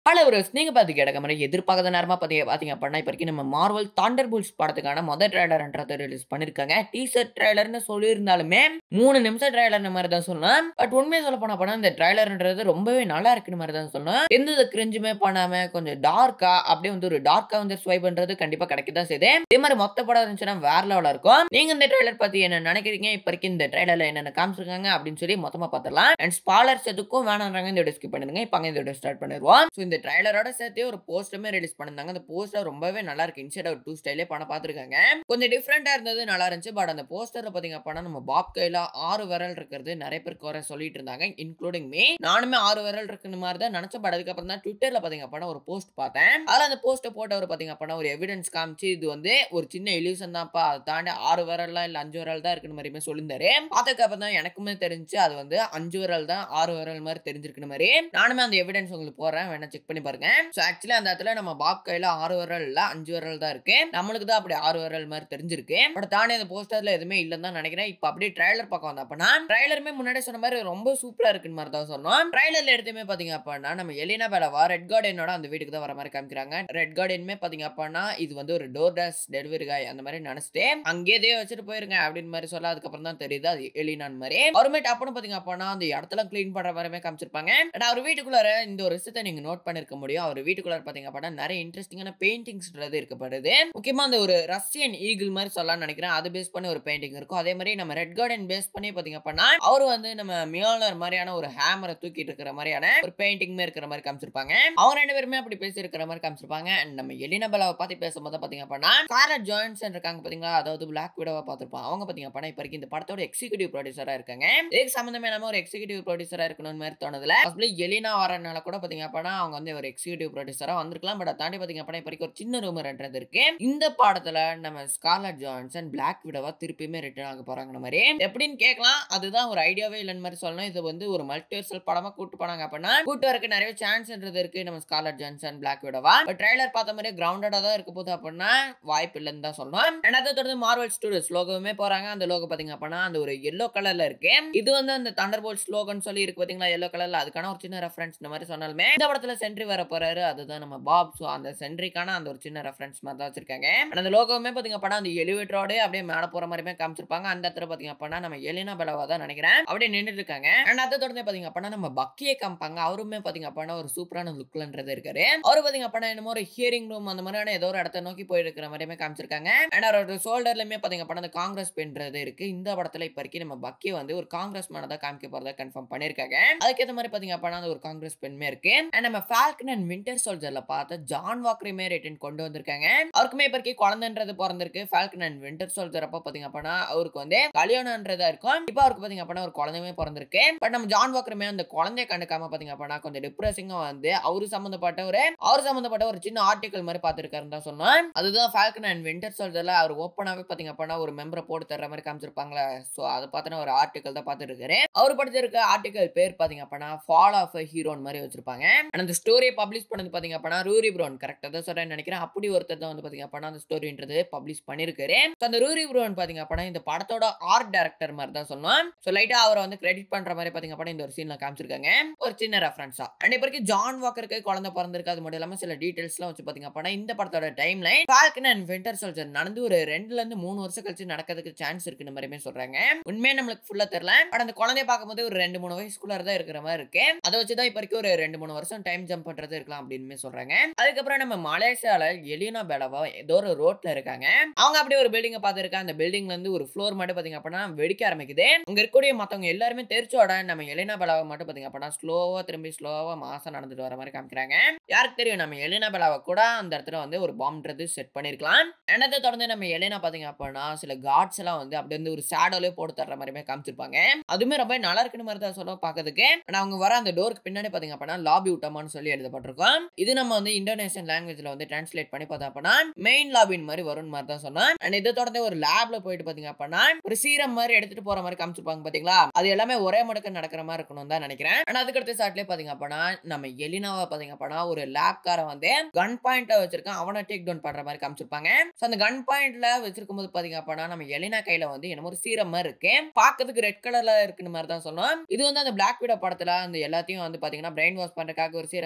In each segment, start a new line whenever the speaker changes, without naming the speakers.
hello pros நீங்க பாத்து கேட்ட மாதிரி எதிர்பார்க்காத நேரமா பாத்தீங்க பாத்தீங்க அப்படின்னா இப்ப வரைக்கும் நம்ம மார்வல் தாண்டர் புல்ஸ் படத்துக்கான முதல் ட்ரைலர்ன்றதை ரிலீஸ் பண்ணிருக்காங்க டீசர் ட்ரைலர்னு சொல்லியிருந்தாலுமே மூணு நிமிஷம் ட்ரைலர் மாதிரி தான் சொல்லலாம் பட் உண்மையை சொல்ல போனா படம் இந்த ட்ரைலர்ன்றது ரொம்பவே நல்லா இருக்குன்னு மாதிரி தான் சொல்லணும் எந்த கிரிஞ்சுமே பண்ணாம கொஞ்சம் டார்க்கா அப்படியே வந்து ஒரு டார்க்கா வந்து ஸ்வைப் பண்றது கண்டிப்பா கிடைக்க தான் செய்யுது இதே மாதிரி மொத்த படம் இருந்துச்சுன்னா வேற லெவலா இருக்கும் நீங்க இந்த ட்ரைலர் பத்தி என்ன நினைக்கிறீங்க இப்ப வரைக்கும் இந்த ட்ரைலர்ல என்னென்ன காமிச்சிருக்காங்க அப்படின்னு சொல்லி மொத்தமா பார்த்துலாம் அண்ட் ஸ்பாலர்ஸ் எதுக்கும் வேணான்றாங்க இந்த ஸ்கிப் பண்ணிருங்க இப்போ அங்க இந்த ஸ்டார்ட் பண்ணிடுவோம் ஸோ இந்த ட்ரைலரோட சேர்த்தே ஒரு போஸ்டருமே ரிலீஸ் பண்ணிருந்தாங்க அந்த போஸ்டர் ரொம்பவே நல்லா இருக்கு இன்சைட் ஒரு டூ ஸ்டைலே பண்ண பார்த்துருக்காங்க கொஞ்சம் டிஃப்ரெண்டா இருந்தது நல்லா இருந்துச்சு பட் அந்த போஸ்டர்ல பாத்தீங்க அப்படின்னா நம்ம பாப் கையில ஆறு விரல் இருக்கிறது நிறைய பேருக்கு வர சொல்லிட்டு இருந்தாங்க இன்க்ளூடிங் மீ நானுமே ஆறு விரல் இருக்குன்னு மாதிரி தான் நினைச்ச பட் அதுக்கப்புறம் தான் ட்விட்டர்ல பாத்தீங்க அப்படின்னா ஒரு போஸ்ட் பார்த்தேன் அதில் அந்த போஸ்ட்டை போட்டவர் பாத்தீங்க அப்படின்னா ஒரு எவிடன்ஸ் காமிச்சு இது வந்து ஒரு சின்ன இல்யூஷன் தான்ப்பா அதை தாண்டி ஆறு விரல்லாம் இல்ல அஞ்சு விரல் தான் இருக்குன்னு மாதிரியுமே சொல்லியிருந்தாரு பார்த்ததுக்கு அப்புறம் தான் எனக்குமே தெரிஞ்சு அது வந்து அஞ்சு விரல் தான் ஆறு விரல் மாதிரி தெரிஞ்சிருக்குன்னு மாதிரி நானுமே அந்த எவிடன்ஸ் உங்களுக்கு போடுறேன் வேணா செக் பண்ணி பாருங்க ஸோ ஆக்சுவலி அந்த இடத்துல நம்ம பாப் கையில ஆறு விரல் இல்ல அஞ்சு விரல் தான் இருக்கு நம்மளுக்கு தான் அப்படி ஆறு விரல் மாதிரி தெரிஞ்சிருக்கு பட் தானே அந்த போஸ்டர்ல எதுவுமே இல்லைன்னு தான் நினைக்கிறேன் இப்போ அப்படியே ட்ரைலர் பார்க்க வந்தா அப்பனா ட்ரைலருமே முன்னாடி சொன்ன மாதிரி ரொம்ப சூப்பரா இருக்குன்னு மாதிரி தான் சொன்னோம் ட்ரைலர்ல எடுத்துமே பாத்தீங்க அப்படின்னா நம்ம எலினா பேலவா ரெட் கார்டனோட அந்த வீட்டுக்கு தான் வர மாதிரி காமிக்கிறாங்க ரெட் கார்டனுமே பாத்தீங்க அப்படின்னா இது வந்து ஒரு டோர் டேஷ் டெலிவரி காய் அந்த மாதிரி நினைச்சிட்டு அங்கேயே வச்சுட்டு போயிருங்க அப்படின்னு மாதிரி சொல்ல அதுக்கப்புறம் தான் தெரியுது அது எலினான் மாதிரி அவருமே டப்புன்னு பாத்தீங்க அப்படின்னா அந்த இடத்துல க்ளீன் பண்ற மாதிரிமே காமிச்சிருப்பாங்க And அவர் வீட்டுக்குள்ளார இந்த ஒரு விஷயத்தை நீங்க நோட் பண்ணிருக்க முடியும் அவர் வீட்டுக்குள்ளார பாத்தீங்க அப்படின்னா நிறைய இன்ட்ரெஸ்டிங்கான பெயிண்டிங்ஸ்ன்றது இருக்கப்படுது முக்கியமா அந்த ஒரு ரஷ்யன் ஈகிள் மாதிரி சொல்லலாம்னு நினைக்கிறேன் அது பேஸ் பண்ணி ஒரு பெயிண்டிங் இருக்கும் அதே மாதிரி நம்ம ரெட் கார்டன் பேஸ் பண்ணி பாத்தீங்க அப்படின்னா அவர் வந்து நம்ம மியோலர் மாதிரியான ஒரு ஹேமரை தூக்கிட்டு இருக்கிற மாதிரியான ஒரு பெயிண்டிங் இருக்கிற மாதிரி காமிச்சிருப்பாங்க அவங்க ரெண்டு பேருமே அப்படி பேசி இருக்கிற மாதிரி காமிச்சிருப்பாங்க And நம்ம எலினபலாவை பத்தி பேசும்போது பாத்தீங்க அப்படின்னா காரட் ஜான்சன் இருக்காங்க பாத்தீங்களா அதாவது பிளாக் விடவா பார்த்திருப்போம் அவங்க பாத்தீங்க அப்படின்னா இப்ப வரைக்கும் இந்த படத்தோட எக்ஸிகூட்டிவ் ப்ரொடியூசரா இருக்காங்க இதுக்கு சம்பந்தமே இல்லாம ஒரு எக்ஸிகூட்டிவ் ப்ரொடியூசரா இருக்கணும்னு மாதிரி தோணுதுல Possibly எலினா வரனால கூட பாத்தீங்க அப்படின்னா அவங்க வந்து ஒரு எக்ஸிகூட்டிவ் ப்ரொடியூசரா வந்திருக்கலாம் பட் தாண்டி பாத்தீங்க அப்படின்னா இப்ப வரைக்கும் ஒரு சின்ன ரூமர்ன்றது இருக்கு இந்த படத்துல நம்ம ஸ்கார்லட் ஜான்சன் பிளாக் விடவா திருப்பியுமே ரிட்டர்ன் ஆக போறாங்க மாதிரி எப்படின்னு கேட்கலாம் அதுதான் ஒரு ஐடியாவே இல்லைன்னு மாதிரி சொல்லணும் இது வந்து ஒரு மல்டிவர்சல் படமா கூட்டு போனாங்க அப்படின்னா கூட்டு வரக்கு நிறைய சான்ஸ்ன்றது இருக்கு நம்ம ஸ்கார்லட் ஜான்சன் பிளாக் விடவா பட் ட்ரைலர் பார்த்த மாதிரி கிரவுண்டடா தான் இருக்க போகுது அப்படின்னா வாய்ப்பு இல்லைன்னு தான் சொல்லணும் ரெண்டாவது தொடர்ந்து மார்வல் ஸ்டூடியோஸ் லோகோவுமே போறாங்க அந்த லோகோ பாத்தீங்க அப்படின்னா அந்த ஒரு எல்லோ கலர்ல இருக்கு இது வந்து அந்த தண்டர் போல்ட் ஸ்லோகன் சொல்லி இருக்கு பாத்தீங்களா எல்லோ கலர்ல அதுக்கான ஒரு சின்ன ரெஃபரன்ஸ் இந்த மாதிரி சொன்னாலுமே இந்த படத்துல சென்ட்ரி வர போறாரு அதுதான் நம்ம பாப் ஸோ அந்த சென்ட்ரிக்கான அந்த ஒரு சின்ன ரெஃபரன்ஸ் மாதிரி தான் வச்சிருக்காங்க And அந்த லோகோவுமே பாத்தீங்க அப்படின்னா அந்த எலிவேட்டரோட அப்படியே மேல போற மாதிரிமே காமிச்சிருப்பாங்க அந்த இடத்துல பாத்தீங்க அப்படின்னா நம்ம எலினா பெலவா தான் நினைக்கிறேன் அப்படியே நின்றுட்டு இருக்காங்க அண்ட் அதை தொடர்ந்து பாத்தீங்க அப்படின்னா நம்ம பக்கியை காமிப்பாங்க அவருமே பாத்தீங்க அப்படின்னா ஒரு சூப்பரான லுக்லன்றது இருக்காரு அவர் பாத்தீங்க அப்படின்னா என்னமோ ஒரு ஹியரிங் ரூம் அந்த மாதிரியான ஏதோ ஒரு இடத்த நோக்கி போயிருக்கிற மாதிரியுமே காமிச்சிருக்காங்க அண்ட் அவரோட ஷோல்டர்லயுமே பாத்தீங்க அப்படின்னா அந்த காங்கிரஸ் பெண்றது இருக்கு இந்த படத்துல இப்ப வரைக்கும் நம்ம பக்கி வந்து ஒரு காங்கிரஸ் மேனதா காமிக்க போறதா கன்ஃபார்ம் பண்ணிருக்காங்க அதுக்கேற்ற மாதிரி பாத்தீங்க அப்படின்னா அந்த ஒரு காங்கிரஸ் பெண்மே இருக்கு அண்ட் நம்ம ஃபால்கன் அண்ட் விண்டர் சோல்ஜர்ல பார்த்த ஜான் வாக்கரையுமே ரிட்டன் கொண்டு வந்திருக்காங்க அவருக்குமே இப்ப வரைக்கும் குழந்தைன்றது பிறந்திருக்கு ஃபால்கன் அண்ட் விண்டர் சோல்ஜர் அப்ப பாத்தீங்க அப்படின்னா அவருக்கு வந்து கல்யாணம்ன்றதா இருக்கும் இப்போ அவருக்கு பாத்தீங்க அப்படின்னா ஒரு குழந்தையுமே பிறந்திருக்கு பட் நம்ம ஜான் வாக்கருமே அந்த குழந்தைய கண்டுக்காம பாத்தீங்க அப்படின்னா கொஞ்சம் டிப்ரெசிங்கா வந்து அவரு சம்பந்தப்பட்ட ஒரு அவர் சம்பந்தப்பட்ட ஒரு சின்ன ஆர்டிகல் மாதிரி பார்த்திருக்காருன்னு தான் சொன்னோம் அதுதான் ஃபால்கன் அண்ட் விண்டர் சோல்ஜர்ல அவர் ஓப்பனாவே பாத்தீங்க அப்படின்னா ஒரு மெம்பரை போட்டு தர்ற மாதிரி காமிச்சிருப்பாங்களே சோ அதை பார்த்தனா ஒரு ஆர்டிகல் தான் பார்த்துட்டு இருக்காரு அவர் படிச்சிருக்க ஆர்டிகல் பேர் பாத்தீங்க அப்படின்னா ஃபால் ஆஃப் ஹீரோன் மாதிரி வச்சிருப்பாங்க And அந்த ஸ்டோரியை பப்ளிஷ் பண்ணது பாத்தீங்க அப்படின்னா ரூரி ப்ரோன் கரெக்டா தான் சொல்றேன்னு நினைக்கிறேன் அப்படி ஒருத்தர் தான் வந்து பாத்தீங்க அப்படின்னா அந்த ஸ்டோரின்றது பப்ளிஷ் பண்ணிருக்காரு So, அந்த ரூரி ப்ரோன் பாத்தீங்க அப்படின்னா இந்த படத்தோட ஆர்ட் டைரக்டர் மாதிரி தான் சொல்லணும் ஸோ லைட்டா அவரை வந்து கிரெடிட் பண்ற மாதிரி பாத்தீங்க அப்படின்னா இந்த ஒரு சீன்ல காமிச்சிருக்காங்க ஒரு சின்ன ரெஃபரன்ஸா அண்ட் இப்போ வரைக்கும் ஜான் வாக்கருக்கு குழந்தை பிறந்திருக்கு அது மட்டும் இல்லாம சில டீடைல்ஸ்லாம் வச்சு பாத்தீங்க அப்படின்னா இந்த படத்தோட timeline Falcon and Winter Soldier நடந்து ஒரு ரெண்டுல இருந்து மூணு வருஷம் கழிச்சு நடக்கிறதுக்கு சான்ஸ் இருக்குன்னு மாதிரியுமே சொல்றாங்க உண்மையா நம்மளுக்கு ஃபுல்லா தெரியல பட் அந்த குழந்தைய பார்க்கும்போது ஒரு ரெண்டு மூணு வயசுக்குள்ள தான் இருக்கிற மாதிரி இருக்கு அதை வச்சுதான் இப்ப வரைக்கும் ஒரு ரெண்டு மூணு வருஷம் டைம் ஜம்ப் பண்றது இருக்கலாம் அப்படின்னு சொல்றாங்க அதுக்கப்புறம் நம்ம மலேசியால எலினா பேலவா ஏதோ ஒரு ரோட்ல இருக்காங்க அவங்க அப்படியே ஒரு பில்டிங்க பார்த்துருக்காங்க அந்த பில்டிங்ல இருந்து ஒரு ஃப்ளோர் மட்டும் பாத்தீங்க அப்படின்னா வெடிக்க ஆரம்பிக்குது அங்க இருக்கக்கூடிய மத்தவங்க எல்லாருமே தெரிச்சோட நம்ம எலினா பேலாவை மட்டும் பாத்தீங்க அப்படின்னா ஸ்லோவா திரும்பி ஸ்லோவா மாசம் நடந்துட்டு வர மாதிரி காமிக்கிறாங்க யாருக்கு தெரியும் நம்ம எலினா பேலாவை கூட அந்த இடத்துல வந்து ஒரு பாம்ன்றது செட் பண்ணிருக்கலாம் என்னதை தொடர்ந்து நம்ம எலினா பாத்தீங்க அப்படின்னா சில காட்ஸ் எல்லாம் வந்து அப்படி வந்து ஒரு ஷேடோலே போட்டு தர்ற மாதிரியுமே காமிச்சிருப்பாங்க அதுவுமே ரொம்ப நல்லா இருக்குன்னு மாதிரி தான் சொல்ல பாக்கிறதுக்கு ஆனா அவங்க வர அந்த டோருக்கு பின்னாடி பாத்தீங்க அப்படின்னா லாபி விட்டமான்னு சொல்லி எழுதப்பட்டிருக்கும் இது நம்ம வந்து இந்தோனேஷியன் லாங்குவேஜ்ல வந்து டிரான்ஸ்லேட் பண்ணி பார்த்தோம் அப்படின்னா மெயின் லாபின் மாதிரி வரும்னு மாதிரி தான் சொன்னேன் அண்ட் இதை தொடர்ந்து ஒரு லேப்ல போயிட்டு பாத்தீங்க அப்படின்னா ஒரு சீரம் மாதிரி எடுத்துட்டு போற மாதிரி காமிச்சிருப்பாங்க பாத்தீங்களா அது எல்லாமே ஒரே மடக்கு நடக்கிற மாதிரி இருக்கணும் தான் நினைக்கிறேன் ஆனா அதுக்கடுத்த சாட்லயே பாத்தீங்க அப்படின்னா நம்ம எலினாவை பாத்தீங்க அப்படின்னா ஒரு லேப்காரன் வந்து கன் பாயிண்ட வச்சிருக்கான் அவனை டேக் டவுன் பண்ற மாதிரி காமிச்சிருப்பாங்க ஸோ அந்த கன் பாயிண்ட்ல வச்சிருக்கும் போது பாத்தீங்க அப்படின்னா நம்ம எலினா கையில வந்து என்னமோ ஒரு சீரம் மாதிரி இருக்கு பாக்கிறதுக்கு ரெட் கலர்ல இருக்குன்னு மாதிரி தான் சொன்னோம் இது வந்து அந்த பிளாக் விடோ படத்துல அந்த எல்லாத்தையும் வந்து பாத்தீங்கன்னா பிரெயின் வாஷ் பண்றதுக்காக ஒரு சீரம்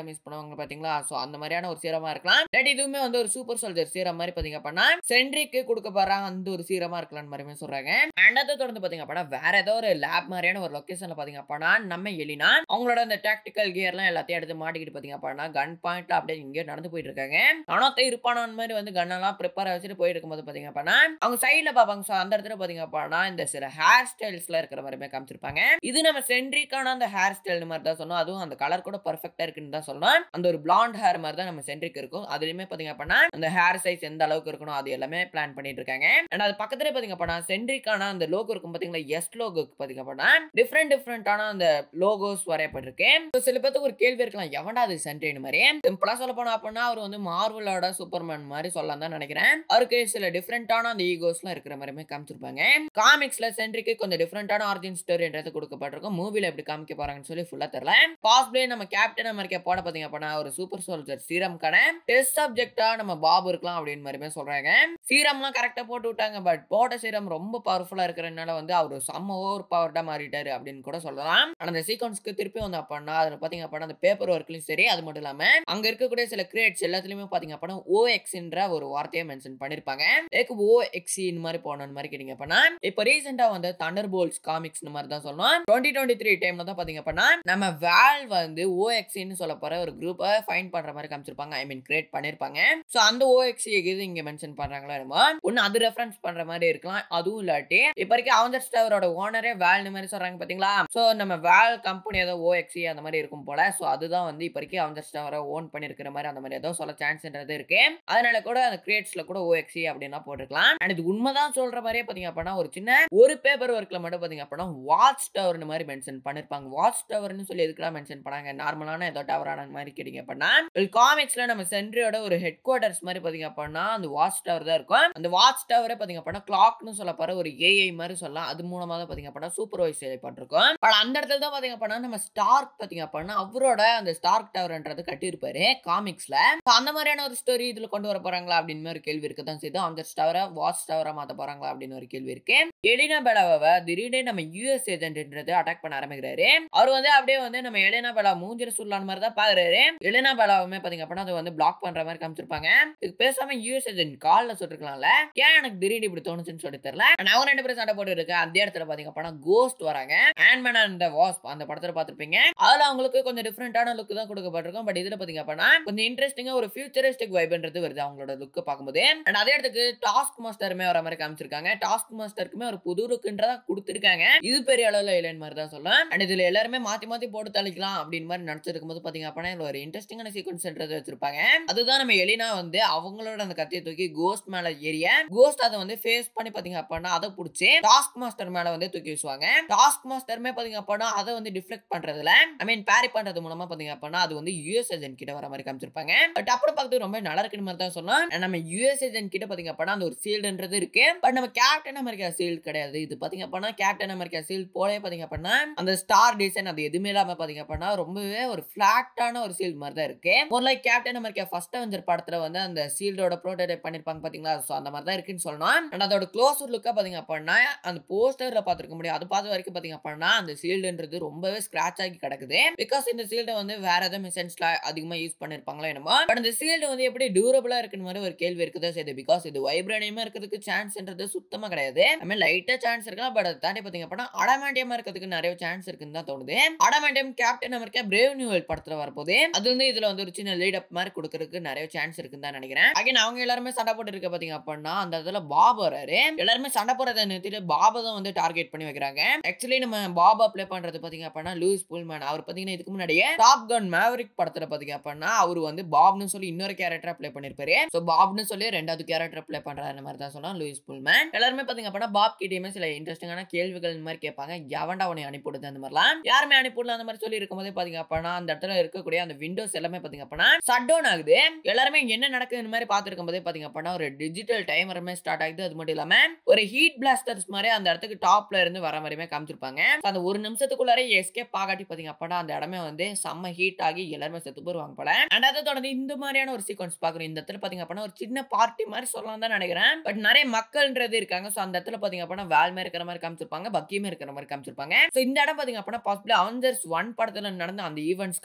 சீரம் யூஸ் பண்ணுவாங்க பாத்தீங்களா சோ அந்த மாதிரியான ஒரு சீரமா இருக்கலாம் இல்லாட்டி இதுவுமே வந்து ஒரு சூப்பர் சோல்ஜர் சீரம் மாதிரி பாத்தீங்க அப்படின்னா சென்ட்ரிக்கு கொடுக்க போற அந்த ஒரு சீரமா இருக்கலாம் மாதிரியுமே சொல்றாங்க அண்ட் அதை தொடர்ந்து பாத்தீங்க அப்படின்னா வேற ஏதோ ஒரு லேப் மாதிரியான ஒரு லொகேஷன்ல பாத்தீங்க அப்படின்னா நம்ம எலினா அவங்களோட அந்த டாக்டிக்கல் கியர்லாம் எல்லாத்தையும் எடுத்து மாட்டிக்கிட்டு பாத்தீங்க அப்படின்னா கன் பாயிண்ட்ல அப்படியே இங்கே நடந்து போயிட்டு இருக்காங்க அனோத்த இருப்பானான் மாதிரி வந்து கன்னெல்லாம் ப்ரிப்பேர் வச்சுட்டு போயிட்டு இருக்கும்போது பாத்தீங்க அப்படின்னா அவங்க சைட்ல பாப்பாங்க ஸோ அந்த இடத்துல பாத்தீங்க அப்படின்னா இந்த சில ஹேர் ஸ்டைல்ஸ்ல இருக்கிற மாதிரிமே காமிச்சிருப்பாங்க இது நம்ம சென்ட்ரிக்கான அந்த ஹேர் ஸ்டைல் மாதிரி தான் சொன்னோம் அதுவும் அந்த கலர் கூட பர்ஃபெக்டா இருக்குன்னு தான் சொல்லணும் அந்த ஒரு பிளாண்ட் ஹேர் மாதிரி தான் நம்ம சென்ட்ரிக் இருக்கும் அதுலயுமே பாத்தீங்க அப்படின்னா அந்த ஹேர் சைஸ் எந்த அளவுக்கு இருக்கணும் அது எல்லாமே பிளான் பண்ணிட்டு இருக்காங்க அண்ட் அது பக்கத்துல பாத்தீங்க அப்படின்னா சென்ட்ரிக்கான அந்த லோகோ இருக்கும் பாத்தீங்களா எஸ் லோகோக்கு பாத்தீங்க அப்படின்னா டிஃப்ரெண்ட் டிஃப்ரெண்டான அந்த லோகோஸ் வரையப்பட்டிருக்கு So, சில பேருக்கு ஒரு கேள்வி இருக்கலாம் எவன்டா அது சென்ட்ரின் மாதிரி சிம்பிளா சொல்ல போனா அப்படின்னா அவர் வந்து மார்வலோட சூப்பர்மேன் மாதிரி சொல்லலாம் தான் நினைக்கிறேன் அவருக்கு சில டிஃப்ரெண்டான அந்த ஈகோஸ்லாம் இருக்கிற மாதிரியுமே காமிச்சிருப்பாங்க காமிக்ஸ்ல சென்ட்ரிக்கு கொஞ்சம் டிஃப்ரெண்டான ஆரிஜின் ஸ்டோரின்றது கொடுக்கப்பட்டிருக்கும் மூவில எப்படி காமிக்க போறாங்கன்னு சொல்லி ஃபுல்லா தெரியல பாஸ்பிளே நம்ம கேப்டன் அமெரிக்கா போட பாத்தீங்க அப்படின்னா ஒரு சூப்பர் சோல்ஜர் சீரம்கான டெஸ்ட் சப்ஜெக்டா நம்ம பாபு இருக்கலாம் அப்படின்னு மாதிரியுமே சொல்றாங்க சீரம்லாம் கரெக்டா போட்டு விட்டாங்க பட் போட்ட சீரம் ரொம்ப பவர்ஃபுல்லா இருக்கிறதுனால வந்து அவர் செம்ம ஓவர் பவர்டா மாறிட்டாரு அப்படின்னு கூட சொல்லலாம் ஆனா அந்த சீக்வன்ஸ்க்கு திருப்பி வந்து அப்படின்னா அதுல பாத்தீங்க அப்படின்னா அந்த பேப்பர் ஒர்க்லயும் சரி அது மட்டும் இல்லாம அங்க இருக்கக்கூடிய சில கிரேட்ஸ் எல்லாத்துலயுமே பாத்தீங்க அப்படின்னா ஓஎக்ஸ்ன்ற ஒரு வார்த்தையை மென்ஷன் பண்ணிருப்பாங்க ஏக்கு ஓஎக்ஸி இந்த மாதிரி போனோம் மாதிரி கேட்டீங்க அப்படின்னா இப்ப ரீசெண்டா வந்து தண்டர் போல்ஸ் காமிக்ஸ் இந்த மாதிரி தான் சொல்லணும் டுவெண்ட்டி டுவெண்ட்டி த்ரீ டைம்ல தான் பாத்தீங்க அப்படின்னா நம்ம வேல் வந்து ஓஎக்ஸின்னு சொல்ல போற ஒரு குரூப்பை ஃபைன் பண்ற மாதிரி காமிச்சிருப்பாங்க ஐ மீன் கிரியேட் பண்ணிருப்பாங்க சோ அந்த ஓஎக்ஸி எது இங்க மென்ஷன் பண்றாங்களோ என்னமோ ஒன்னு அது ரெஃபரன்ஸ் பண்ற மாதிரி இருக்கலாம் அதுவும் இல்லாட்டி இப்ப வரைக்கும் அவஞ்சர் ஸ்டவரோட ஓனரே வேல் மாதிரி சொல்றாங்க பாத்தீங்களா சோ நம்ம வேல் கம்பெனி ஏதோ ஓஎக்ஸி அந்த மாதிரி இருக்கும் போல சோ அதுதான் வந்து இப்ப வரைக்கும் அவஞ்சர் ஸ்டவரை ஓன் பண்ணிருக்கிற மாதிரி அந்த மாதிரி ஏதோ சொல்ல சான்ஸ்ன்றது இருக்கு அதனால கூட அந்த கிரியேட்ஸ்ல கூட ஓஎக்ஸி அப்படின்னா போட்டிருக்கலாம் அண்ட் இது உண்மைதான் சொல்ற மாதிரியே பாத்தீங்க அப்படின்னா ஒரு சின்ன ஒரு பேப்பர் ஒர்க்ல மட்டும் பாத்தீங்க அப்படின்னா வாட்ச் டவர்னு மாதிரி மென்ஷன் பண்ணிருப்பாங்க வாட்ச் டவர்னு சொல்லி எதுக்குலாம் மென்ஷன் பண்ணாங்க நார்மலான ஏதோ டவரான மாதிரி கேட்டீங்க அப்படின்னா காமிக்ஸ்ல நம்ம சென்ட்ரியோட ஒரு ஹெட் குவார்டர்ஸ் மாதிரி பாத்தீங்க அப்படின்னா அந்த வாட்ச் டவர் தான் இருக்கும் அந்த வாட்ச் டவரை பாத்தீங்க அப்படின்னா கிளாக்னு சொல்ல போற ஒரு ஏஐ மாதிரி சொல்லலாம் அது மூலமா தான் பாத்தீங்க அப்படின்னா சூப்பர்வைஸ் செய்யப்பட்டிருக்கும் பட் அந்த இடத்துல தான் பாத்தீங்க அப்படின்னா நம்ம ஸ்டார்க் பாத்தீங்க அப்படின்னா அவரோட அந்த ஸ்டார்க் டவர்ன்றது கட்டியிருப்பாரு காமிக்ஸ்ல அந்த மாதிரியான ஒரு ஸ்டோரி இதுல கொண்டு வர போறாங்களா அப்படின்னு ஒரு கேள்வி இருக்கு தான் செய்து அந்த டவரை வாட்ச் டவரா மாத்த போறாங்களா அப்படின்னு ஒரு கேள்வி இருக்கு எலினா பெலாவை திடீர்னு நம்ம யூஎஸ் ஏஜென்ட்ன்றது அட்டாக் பண்ண ஆரம்பிக்கிறாரு அவர் வந்து அப்படியே வந்து நம்ம எலினா பெலா மூஞ்சிர சொல்லலான மாதிரி தான் பாக்குறாரு எலினா பெலாவுமே பாத்தீங்க அப்படின்னா அதை வந்து பிளாக் பண்ற மாதிரி காமிச்சிருப்பாங்க இதுக்கு பேசாம யூஎஸ் ஏஜென்ட் கால்ல சொல்லிருக்கலாம்ல ஏன் எனக்கு திடீர்னு இப்படி தோணுச்சுன்னு சொல்லி தெரியல And அவங்க ரெண்டு பேரும் சண்டை போட்டு இருக்கு அந்த இடத்துல பாத்தீங்க அப்படின்னா கோஸ்ட் வராங்க ஆண்ட்மேன் அண்ட் வாஸ்ப் அந்த படத்துல பாத்திருப்பீங்க அதுல அவங்களுக்கு கொஞ்சம் டிஃப்ரெண்டான லுக் தான் கொடுக்கப்பட்டிருக்கும் பட் இதுல பாத்தீங்க அப்படின்னா கொஞ்சம் இன்ட்ரெஸ்டிங்கா ஒரு ஃபியூச்சரிஸ்டிக் வைப்ன்றது வருது அவங்களோட லுக் பார்க்கும்போது அண்ட் அதே இடத்துக்கு டாஸ்க் மாஸ்டருமே வர மாதிரி காமிச்சிருக்காங்க டாஸ்க் மாஸ்டருக்குமே ஒரு புது லுக்குன்றதா கொடுத்துருக்காங்க இது பெரிய அளவுல இல்லைன்னு மாதிரி தான் சொல்லலாம் அண்ட் இதுல எல்லாருமே மாத்தி மாத்தி போட்டு தள்ளிக்கலாம் அப்படின்னு மாதிரி நினைச்சிருக்கும் போது பாத்தீங்க அப்படின்னா இதுல ஒரு இன்ட்ரெஸ்டிங்கான சீக்வன்ஸ்ன்றது வச்சிருப்பாங்க அதுதான் நம்ம எலினா வந்து அவங்களோட அந்த கத்தியை தூக்கி கோஸ்ட் மேல ஏறிய கோஸ்ட் அதை வந்து ஃபேஸ் பண்ணி பாத்தீங்க அப்படின்னா அதை பிடிச்சி டாஸ்க் மாஸ்டர் மேல வந்து தூக்கி வீசுவாங்க டாஸ்க் மாஸ்டருமே பாத்தீங்க அப்படின்னா அதை வந்து டிஃப்ளெக்ட் பண்றதுல ஐ மீன் பேரி பண்றது மூலமா பாத்தீங்க அப்படின்னா அது வந்து யூஎஸ் ஏஜென்ட் கிட்ட வர மாதிரி காமிச்சிருப்பாங்க பட் அப்புறம் பார்த்து ரொம்ப நல்லா இருக்குன்னு மாதிரி தான் சொல்லலாம் நம்ம யூஎஸ் ஏஜென்ட் கிட்ட பாத்தீங்க அப்படின்னா அந்த ஒரு சீல்டுன்றது இருக்கு பட் நம்ம கேப்டன் அமெரிக்கா சீல்டு கிடையாது இது பாத்தீங்க அப்படின்னா கேப்டன் அமெரிக்கா சீல்டு போலே பாத்தீங்க அப்படின்னா அந்த ஸ்டார் டிசைன் அது எதுவுமே இல்லாம பாத்தீங்க அப்படின்னா ரொம்பவே ஒரு பிளாட்டான ஒரு சீல்டு மாதிரி தான் இருக்கு ஒரு like Captain America First Avenger படத்துல வந்து அந்த சீல்டோட ப்ரோட்டோடைப் பண்ணிருப்பாங்க பாத்தீங்களா சோ அந்த மாதிரி தான் இருக்குன்னு சொல்லணும் அண்ட் அதோட க்ளோஸ் லுக்கா பாத்தீங்க அப்படின்னா அந்த போஸ்டர்ல பாத்துருக்க முடியும் அது பார்த்த வரைக்கும் பாத்தீங்க அப்படின்னா அந்த சீல்டுன்றது ரொம்பவே ஸ்கிராச் ஆகி கிடக்குது பிகாஸ் இந்த சீல்டை வந்து வேற ஏதாவது மிஷன்ஸ்ல அதிகமா யூஸ் பண்ணிருப்பாங்களோ என்னமோ பட் இந்த சீல்டு வந்து எப்படி டியூரபிளா இருக்குன்னு மாதிரி ஒரு கேள்வி இருக்குதா செய்யுது பிகாஸ் இது வைப்ரேனியமா இருக்கிறதுக்கு சான்ஸ்ன்றது சுத்தமா கிடையாது நம்ம லைட்டா சான்ஸ் இருக்கலாம் பட் அதை தாண்டி பாத்தீங்க அப்படின்னா அடமாண்டியமா இருக்கிறதுக்கு நிறைய சான்ஸ் இருக்குன்னு தான் தோணுது adamantium Captain America Brave New World படத்துல வரப்போது அது வந்து இதுல வந்து ஒரு சின்ன லீட் அப் மாதிரி கொடுக்கறதுக்கு நிறைய சான்ஸ் இருக்குன்னு தான் நினைக்கிறேன் அகைன் அவங்க எல்லாருமே சண்டை போட்டு இருக்க பாத்தீங்க அப்படின்னா அந்த இடத்துல பாப் வராரு எல்லாருமே சண்டை போறதை நிறுத்திட்டு பாபா தான் வந்து டார்கெட் பண்ணி வைக்கிறாங்க ஆக்சுவலி நம்ம பாபா ப்ளே பண்றது பாத்தீங்க அப்படின்னா லூயிஸ் புல்மேன் அவர் பாத்தீங்கன்னா இதுக்கு முன்னாடியே டாப் கன் மேவரிக் படத்துல பாத்தீங்க அப்படின்னா அவர் வந்து பாப்னு சொல்லி இன்னொரு கேரக்டரா ப்ளே பண்ணிருப்பாரு சோ பாப்னு சொல்லி ரெண்டாவது கேரக்டர் ப்ளே பண்றாரு மாதிரி தான் சொல்லலாம் லூயிஸ் புல்மேன் எல்லாருமே பாத்தீங்க அப்படின்னா பாப் கிட்டயுமே சில இன்ட்ரெஸ்டிங்கான கேள்விகள் இந்த மாதிரி கேட்பாங்க எவன்டா உன்னை அனுப்பிவிடுது அந்த மாதிரிலாம் யாருமே அனுப்பிவிடல அந்த மாதிரி சொல்லி இருக்கும்போதே பாத்தீங்க அப்படின்னா அந்த இடத்துல இருக்கக்கூடிய அந்த விண்டோஸ் எல்லாமே பாத்தீங்க அப்படின்னா ஷட் டவுன் ஆகுது எல்லாருமே என்ன நடக்குது இந்த மாதிரி பார்த்துருக்கும் போதே பாத்தீங்க அப்படின்னா ஒரு டிஜிட்டல் டைமருமே ஸ்டார்ட் ஆகுது அது மட்டும் இல்லாம ஒரு ஹீட் பிளாஸ்டர்ஸ் மாதிரி அந்த இடத்துக்கு டாப்ல இருந்து வர மாதிரியுமே காமிச்சிருப்பாங்க So, அந்த ஒரு நிமிஷத்துக்குள்ளார எஸ்கேப் ஆகாட்டி பாத்தீங்க அப்படின்னா அந்த இடமே வந்து செம்ம ஹீட் ஆகி எல்லாருமே செத்து போயிருவாங்க போல அண்ட் அதை தொடர்ந்து இந்த மாதிரியான ஒரு சீக்வன்ஸ் பாக்குறோம் இந்த இடத்துல பாத்தீங்க அப்படின்னா ஒரு சின்ன பார்ட்டி மாதிரி சொல்லலாம் தான் நினைக்கிறேன் பட் நிறைய மக்கள்ன்றது இருக்காங்க சோ அந்த இடத்துல பாத்தீங்க அப்படின்னா வேல்மே இருக்கிற மாதிரி காமிச்சிருப்பாங்க பக்கியுமே இருக்கிற மாதிரி காமிச்சிருப்பாங்க சோ இந்த இடம் பாத்தீங்க அப்படின்னா பாசிபிளி அவஞ்சர்ஸ் ஒன் படத்துல நடந்த அந்த ஈவெண்ட்ஸ்க்கான ஒரு சின்ன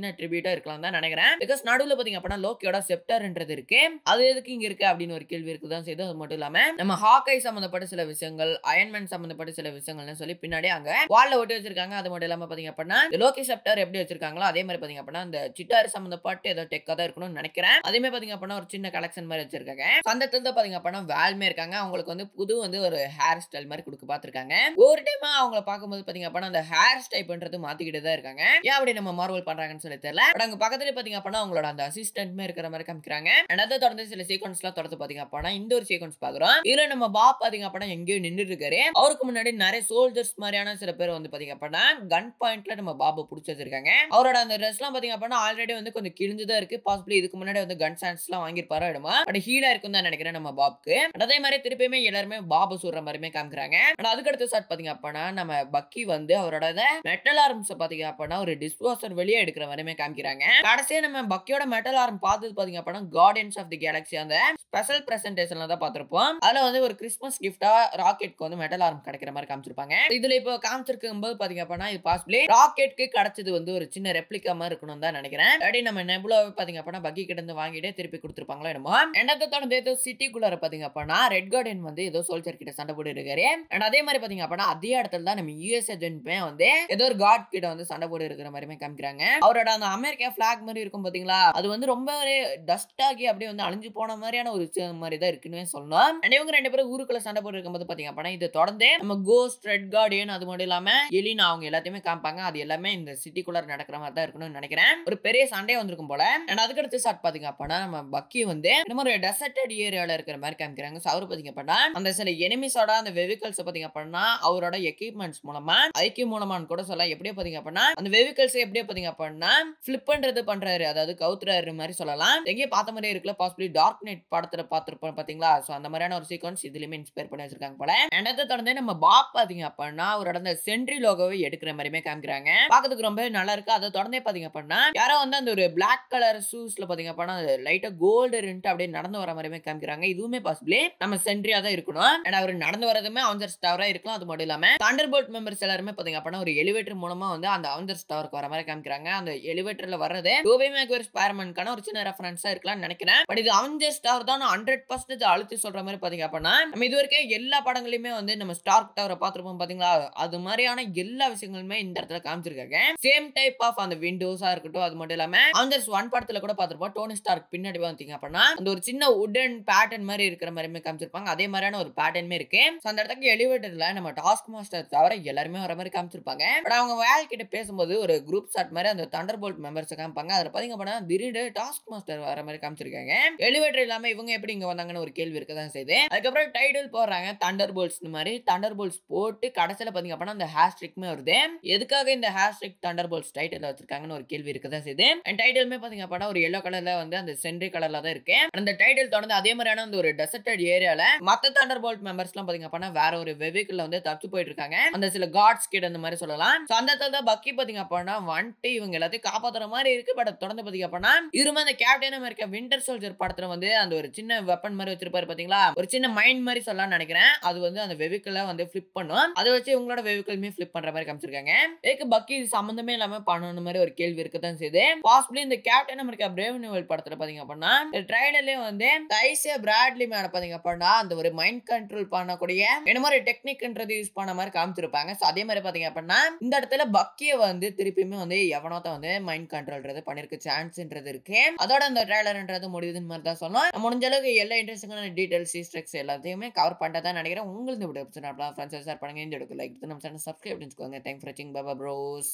சின்ன ட்ரிபியூட்டா இருக்கலாம் தான் நினைக்கிறேன் பிகாஸ் நடுவில் பாத்தீங்க அப்படின்னா லோக்கியோட செப்டர்ன்றது இருக்கு அது எதுக்கு இங்க இருக்கு அப்படின்னு ஒரு கேள்வி இருக்குதான் செய்து அது மட்டும் இல்லாம நம்ம ஹாக்கை சம்பந்தப்பட்ட சில விஷயங்கள் அயன்மேன் சம்பந்தப்பட்ட சில விஷயங்கள்னு சொல்லி பின்னாடி அங்க வால்ல ஒட்டி வச்சிருக்காங்க அது மட்டும் இல்லாம பாத்தீங்க அப்படின்னா இந்த லோக்கி செப்டர் எப்படி வச்சிருக்காங்களோ அதே மாதிரி பாத்தீங்க அப்படின்னா அந்த சிட்டார் சம்பந்தப்பட்டு ஏதோ டெக்கா தான் இருக்கணும்னு நினைக்கிறேன் அதே மாதிரி பாத்தீங்க அப்படின்னா ஒரு சின்ன கலெக்ஷன் மாதிரி வச்சிருக்காங்க அந்த இடத்துல தான் பாத்தீங்க அப்படின்னா வேல்மே இருக்காங்க அவங்களுக்கு வந்து புது வந்து ஒரு ஹேர் ஸ்டைல் மாதிரி கொடுக்க பாத்துருக்காங்க ஒவ்வொரு டைமா அவங்கள பார்க்கும்போது பாத்தீங்க அப்படின்னா அந்த ஹேர் ஸ்டைப்ன்றது மாத்திக்கிட்டு தான் இருக்காங்க ஏன் அப்படி நம்ம மார்வல் பண்றாங்கன்னு சொல்லி தெரியல பட் அங்க பக்கத்துல பாத்தீங்க அப்படின்னா அவங்களோட அந்த அசிஸ்டன்ட்மே இருக்கிற மாதிரி காமிக்கிறாங்க And அதை தொடர்ந்து சில சீக்வன்ஸ் எல்லாம் தொடர்ந்து பாத்தீங்க அப்படின்னா இந்த ஒரு சீக்வன்ஸ் பாக்குறோம் இதுல நம்ம பாப் பாத்தீங்க அப்படின்னா எங்கேயோ நின்றுட்டு இருக்காரு அவருக்கு முன்னாடி நிறைய சோல்ஜர்ஸ் மாதிரியான சில பேர் வந்து பாத்தீங்க அப்படின்னா கன் பாயிண்ட்ல நம்ம பாபு புடிச்சு வச்சிருக்காங்க அவரோட அந்த ட்ரெஸ் எல்லாம் பாத்தீங்க அப்படின்னா ஆல்ரெடி வந்து கொஞ்சம் கிழிஞ்சுதான் இருக்கு பாசிபிளி இதுக்கு முன்னாடி வந்து கன் சான்ஸ் எல்லாம் வாங்கியிருப்பாரோ இடமா பட் ஹீலா இருக்கும் தான் நினைக்கிறேன் நம்ம பாப்க்கு And அதே மாதிரி திருப்பியுமே எல்லாருமே பாபு சொல்ற மாதிரிமே காமிக்கிறாங்க And அதுக்கடுத்து சாட் பாத்தீங்க அப்படின்னா நம்ம பக்கி வந்து அவரோட மெட்டல் ஆர்ம்ஸ் பாத்தீங்க அப்படின்னா ஒரு டிஸ்போசர் வெளியே எடுக்கிற மாதிரிமே காமிக்கிறாங்க கடைசியா நம்ம பக்கியோட மெட்டல் ஆர்ம் பார்த்தது பாத்தீங்க அப்படின்னா கார்டியன்ஸ் ஆஃப் தி கேலக்ஸி அந்த ஸ்பெஷல் பிரசன்டேஷன்ல தான் பார்த்திருப்போம் அதுல வந்து ஒரு கிறிஸ்மஸ் கிஃப்டா ராக்கெட்க்கு வந்து மெட்டல் ஆர்ம் கிடைக்கிற மாதிரி காமிச்சிருப்பாங்க இதுல இப்போ காமிச்சிருக்கும் போது பாத்தீங்க அப்படின்னா இது பாசிபிளி ராக்கெட்க்கு கிடைச்சது வந்து ஒரு சின்ன ரெப்ளிகா மாதிரி இருக்கணும் தான் நினைக்கிறேன் அப்படி நம்ம நெபுலாவை பாத்தீங்க அப்படின்னா பக்கி கிட்ட இருந்து வாங்கிட்டு திருப்பி கொடுத்துருப்பாங்களோ என்னமோ என்னத்தை தொடர்ந்து ஏதோ சிட்டிக்குள்ளார பாத்தீங்க அப்படின்னா ரெட் கார்டன் வந்து ஏதோ சோல்ஜர் கிட்ட சண்டை போட்டு இருக்காரு அண்ட் அதே மாதிரி பாத்தீங்க அப்படின்னா அதே இடத்துல தான் நம்ம யூஎஸ் ஏஜென்ட்மே வந்து ஏதோ ஒரு காட் கிட்ட வந்து சண்டை போட்டு இருக்கிற மாதிரிமே காமிக்கிறாங்க அவரோட அந்த அமெரிக்கா பிளாக் மாதிரி இருக்கும் பாத்தீங்களா அது வந்து ரொம்ப டஸ்ட் ஆகி அப்படியே வந்து அழிஞ்சு போன மாதிரியான ஒரு விஷயம் மாதிரி தான் இருக்குன்னு சொல்லணும் And இவங்க ரெண்டு பேரும் ஊருக்குள்ள சண்டை போட்டு இருக்கும்போது பாத்தீங்க அப்படின்னா இது தொடர்ந்து நம்ம கோஸ்ட் ரெட் கார்டியன் அது மட்டும் இல்லாம எலினா அவங்க எல்லாத்தையுமே காமிப்பாங்க அது எல்லாமே இந்த சிட்டிக்குள்ள நடக்கிற மாதிரி தான் இருக்கணும்னு நினைக்கிறேன் ஒரு பெரிய சண்டே வந்திருக்கும் போல அண்ட் அதுக்கடுத்து ஸ்டார்ட் பாத்தீங்க அப்படின்னா நம்ம பக்கி வந்து இந்த மாதிரி டெசர்டட் ஏரியால இருக்கிற மாதிரி காமிக்கிறாங்க ஸோ அவர் பாத்தீங்க அப்படின்னா அந்த சில எனிமிஸோட அந்த வெஹிக்கல்ஸ் பாத்தீங்க அப்படின்னா அவரோட எக்யூப்மெண்ட்ஸ் மூலமா ஐக்கிய மூலமான்னு கூட சொல்லலாம் எப்படியே பாத்தீங்க அப்படின்னா அந்த வெஹிக்கல்ஸ் எப்படியே பாத்தீங்க அப்படின்னா ஃபிளிப் பண்றது பண்றாரு அதாவது கவுத்துறாரு மாதிரி சொல்லலாம் எங்கேயும் பார்த்த மாதிரியே இருக்குல்ல பாசிபிளி டார்க் நைட் படத்துல பார்த்திருப்போம் பாத்தீங்களா சோ அந்த மாதிரியான ஒரு சீக்வன்ஸ் இதுலயுமே இன்ஸ்பயர் பண்ணி வச்சிருக்காங்க போல And அதை தொடர்ந்து நம்ம பாப் பாத்தீங்க அப்படின்னா அவரோட அந்த சென்ட்ரி லோகோவை எடுக்கிற மாதிரியுமே காமிக்கிறாங்க பாக்கிறதுக்கு ரொம்ப நல்லா இருக்கு அதை தொடர்ந்தே பாத்தீங்க அப்படின்னா யாரோ வந்து அந்த ஒரு பிளாக் கலர் ஷூஸ்ல பாத்தீங்க அப்படின்னா லைட்டா கோல்டு இருந்துட்டு அப்படியே நடந்து வர மாதிரியுமே காமிக்கிறாங்க இதுவுமே பாசிபிளி நம்ம சென்ட்ரியா தான் இருக்கணும் அண்ட் அவர் நடந்து வரதுமே அவஞ்சர் ஸ்டாரா இருக்கலாம் அது மட்டும் இல்லாம தண்டர் போல்ட் மெம்பர்ஸ் எல்லாருமே பாத்தீங்க அப்படின்னா ஒரு எலிவேட்டர் மூலமா வந்து அந்த அவஞ்சர் ஸ்டாருக்கு வர மாதிரி காமிக்கிறாங்க அந்த எலிவேட்டர்ல வர்றது டூபே மேக்வர் ஸ்பேர்மனுக்கான ஒரு சின்ன ரெஃபரன்ஸா இருக்கலாம்னு நினைக்கிறேன் பட் இது அவஞ்சர் ஸ்டார் தான் ஹண்ட்ரட் பர்சன்டேஜ் அழுத்தி சொல்ற மாதிரி பாத்தீங்க அப்படின்னா நம்ம இது வரைக்கும் எல்லா படங்களையுமே வந்து நம்ம ஸ்டார்க் டவரை பார்த்துருப்போம் பாத்தீங்களா அது மாதிரியான எல்லா விஷயங்களுமே இந்த இடத்துல காமிச்சிருக்காங்க சேம் டைப் ஆஃப் அந்த விண்டோஸா இருக்கட்டும் அது மட்டும் இல்லாம அவஞ்சர்ஸ் ஒன் படத்துல கூட பார்த்திருப்போம் டோனி ஸ்டார்க் பின்னாடி பாத்தீங்க அப்படின்னா அந்த ஒரு சின்ன உடன் பேட்டர்ன் மாதிரி இருக்கிற மாதிரியுமே காமிச்சிருப்பாங்க அதே மாதிரியான ஒரு பேட்டர்னுமே இருக்கு So, அந்த இடத்துக்கு எலிவேட்டர்ல நம்ம டாஸ்க் மாஸ்டர் தவிர எல்லாருமே வர மாதிரி காமிச்சிருப்பாங்க பட் அவங்க வேல் கிட்ட பேசும்போது ஒரு குரூப் ஷாட் மாதிரி அந்த தண்டர் போல்ட் மெம்பர்ஸ் காமிப்பாங்க அதுல பாத்தீங்க அப்படின்னா திடீர்னு டாஸ்க் மாஸ்டர் வர மாதிரி காமிச்சிருக்காங்க எலிவேட்டர் இல்லாம இவங்க எப்படி இங்க வந்தாங்கன்னு ஒரு கேள்வி இருக்க தான் செய்யுது அதுக்கப்புறம் டைட்டில் போடுறாங்க தண்டர் போல்ட்ஸ் மாதிரி தண்டர் போல்ட்ஸ் போட்டு கடைசியில பாத்தீங்க அப்படின்னா அந்த ஹேர் ஸ்ட்ரிக்மே வருது எதுக்காக இந்த hair streak Thunderbolts title வச்சிருக்காங்கன்னு ஒரு கேள்வி இருக்க தான் செய்யுது அண்ட் டைட்டிலுமே பாத்தீங்க அப்படின்னா ஒரு எல்லோ கலர்ல வந்து அந்த சென்ட்ரி கலர்ல தான் இருக்கு அந்த டைட்டில் தொடர்ந்து அதே மாதிரியான அந்த ஒரு டெசர்டட் ஏரியால மத்த தண்டர் போல்ட் மெம்பர்ஸ் எல்லாம் பாத்தீங்க அப்படின்னா வேற ஒரு வெஹிக்கிள் வந்து தப்பிச்சு போயிட்டு இருக்காங்க அந்த சில காட்ஸ் கிட்ட அந்த மாதிரி சொல்லலாம் So, அந்த இடத்துல தான் பக்கி பாத்தீங்க அப்படின்னா வந்துட்டு இவங்க எல்லாத்தையும் காப்பாத்துற மாதிரி இருக்கு பட் தொடர்ந்து பாத்தீங்க அப்படின்னா இருமே அந்த கேப்டன் அமெரிக்கா விண்டர் சோல்ஜர் படத்துல வந்து அந்த ஒரு சின்ன வெப்பன் மாதிரி வச்சிருப்பாரு பாத்தீங்களா ஒரு சின்ன மைண்ட் மாதிரி சொல்லலாம்னு நினைக்கிறேன் அது வந்து அந்த வெஹிக்கிள வந்து ஃபிளிப் பண்ணும் அதை வச்சு இவங்களோட வெஹிக்கிளுமே ஃபிளிப் பண்ற மாதிரி காமிச்சிருக்காங்க ஏக்கு பக்கி இது சம்பந்தமே இல்லாம பண்ணணும் மாதிரி ஒரு கேள்வி இருக்கத்தான் செய்யுது பாசிபிளி இந்த கேப்டன் அமெரிக்கா பிரேவ் நியூவல் படத்துல பாத்தீங்க அப்படின்னா இந்த ட்ரைலர்லயே வந்து தைசியா பிராட்லி மேல பாத்தீங்க அப்படின்னா அந்த ஒரு மைண்ட் கண்ட்ரோல் பண்ணக்கூடிய என்ன மாதிரி டெக்னிக்ன்றது யூஸ் பண்ண மாதிரி காமிச்சிருப்பாங்க So, அதே மாதிரி பாத்தீங்க அப்படின்னா இந்த இடத்துல பக்கிய வந்து திருப்பியுமே வந்து எவனோத்த வந்து மைண்ட் கண்ட்ரோல்ன்றது பண்ணிருக்க சான்ஸ்ன்றது இருக்கு அதோட அந்த ட்ரைலர்ன்றது முடியுதுன்னு மாதிரி தான் சொல்லலாம் முடிஞ்ச அளவுக்கு எல்லா இன்ட்ரெஸ்டிங்கான டீடைல்ஸ் ஸ்ட்ரக்ஸ் எல்லாத்தையுமே கவர் பண்ணிட்டு தான் நினைக்கிறேன் உங்களுக்கு இந்த வீடியோ ஃப்ரெண்ட்ஸ் ஷேர் பண்ணுங்க இந்த வீடியோக்கு லைக் நம்ம சேனல் சப்ஸ்கிரைப் பண்ணிக்கோங்க தேங்க் ஃபார் வாட்சிங் பாபா ப்ரோஸ்